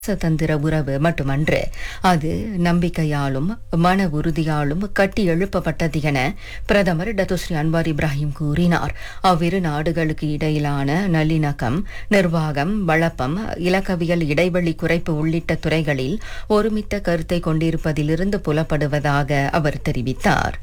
சதந்திர உறவு மட்டுமன்று அது நம்பிக்கையாலும் மன உறுதியாலும் கட்டி எழுப்பப்பட்டது என பிரதமர் டத்துஸ்ரீ அன்வார் இப்ராஹிம் கூறினார் அவ்விரு நாடுகளுக்கு இடையிலான நல்லிணக்கம் நிர்வாகம் வளப்பம் இலக்கவியல் இடைவெளி குறைப்பு உள்ளிட்ட துறைகளில் ஒருமித்த கருத்தை கொண்டிருப்பதிலிருந்து புலப்படுவதாக அவர் தெரிவித்தார்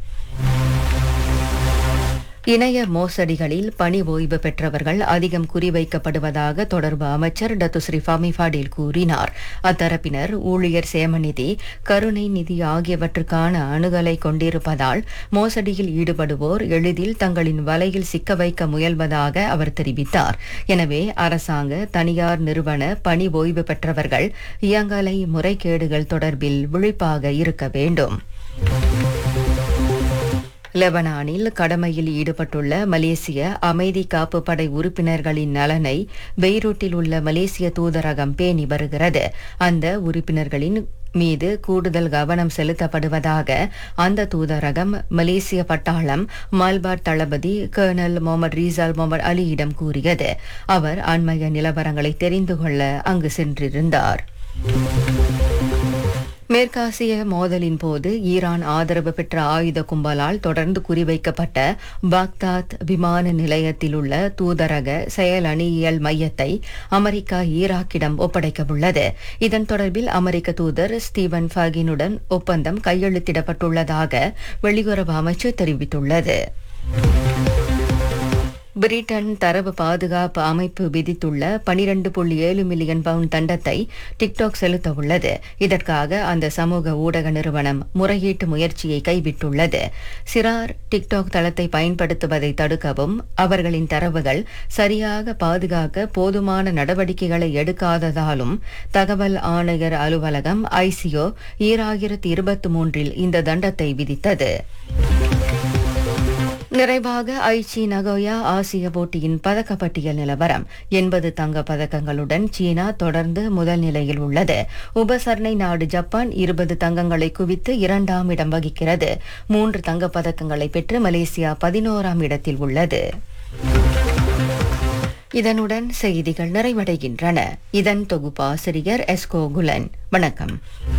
இணைய மோசடிகளில் பணி ஓய்வு பெற்றவர்கள் அதிகம் குறிவைக்கப்படுவதாக தொடர்பு அமைச்சர் டத்துஸ்ரீ ஃபமி ஃபடேல் கூறினார் அத்தரப்பினர் ஊழியர் சேமநிதி கருணை நிதி ஆகியவற்றுக்கான அணுகலை கொண்டிருப்பதால் மோசடியில் ஈடுபடுவோர் எளிதில் தங்களின் வலையில் சிக்க வைக்க முயல்வதாக அவர் தெரிவித்தார் எனவே அரசாங்க தனியார் நிறுவன பணி ஓய்வு பெற்றவர்கள் இயங்கலை முறைகேடுகள் தொடர்பில் விழிப்பாக இருக்க வேண்டும் லெபனானில் கடமையில் ஈடுபட்டுள்ள மலேசிய அமைதி காப்பு படை உறுப்பினர்களின் நலனை பெய்ரூட்டில் உள்ள மலேசிய தூதரகம் பேணி வருகிறது அந்த உறுப்பினர்களின் மீது கூடுதல் கவனம் செலுத்தப்படுவதாக அந்த தூதரகம் மலேசிய பட்டாளம் மால்பாட் தளபதி கர்னல் முகமது ரீசால் முகமது அலியிடம் கூறியது அவர் அண்மைய நிலவரங்களை தெரிந்து கொள்ள அங்கு சென்றிருந்தார் மேற்காசிய மோதலின் போது ஈரான் ஆதரவு பெற்ற ஆயுத கும்பலால் தொடர்ந்து குறிவைக்கப்பட்ட பாக்தாத் விமான நிலையத்தில் உள்ள தூதரக செயல் அணியியல் மையத்தை அமெரிக்கா ஈராக்கிடம் ஒப்படைக்கவுள்ளது இதன் தொடர்பில் அமெரிக்க தூதர் ஸ்டீவன் ஃபாகினுடன் ஒப்பந்தம் கையெழுத்திடப்பட்டுள்ளதாக வெளியுறவு அமைச்சு தெரிவித்துள்ளது பிரிட்டன் தரவு பாதுகாப்பு அமைப்பு விதித்துள்ள பனிரண்டு புள்ளி ஏழு மில்லியன் பவுண்ட் தண்டத்தை டிக்டாக் செலுத்த உள்ளது இதற்காக அந்த சமூக ஊடக நிறுவனம் முறையீட்டு முயற்சியை கைவிட்டுள்ளது சிறார் டிக்டாக் தளத்தை பயன்படுத்துவதை தடுக்கவும் அவர்களின் தரவுகள் சரியாக பாதுகாக்க போதுமான நடவடிக்கைகளை எடுக்காததாலும் தகவல் ஆணையர் அலுவலகம் ஐசிஓ ஈராயிரத்தி இருபத்தி மூன்றில் இந்த தண்டத்தை விதித்தது நிறைவாக ஐச்சி நகோயா ஆசிய போட்டியின் பதக்கப்பட்டியல் நிலவரம் எண்பது தங்க பதக்கங்களுடன் சீனா தொடர்ந்து முதல் நிலையில் உள்ளது உபசரணை நாடு ஜப்பான் இருபது தங்கங்களை குவித்து இரண்டாம் இடம் வகிக்கிறது மூன்று தங்கப் பதக்கங்களை பெற்று மலேசியா பதினோராம் இடத்தில் உள்ளது இதனுடன் செய்திகள் நிறைவடைகின்றன இதன் தொகுப்பாசிரியர் எஸ்கோ குலன் வணக்கம்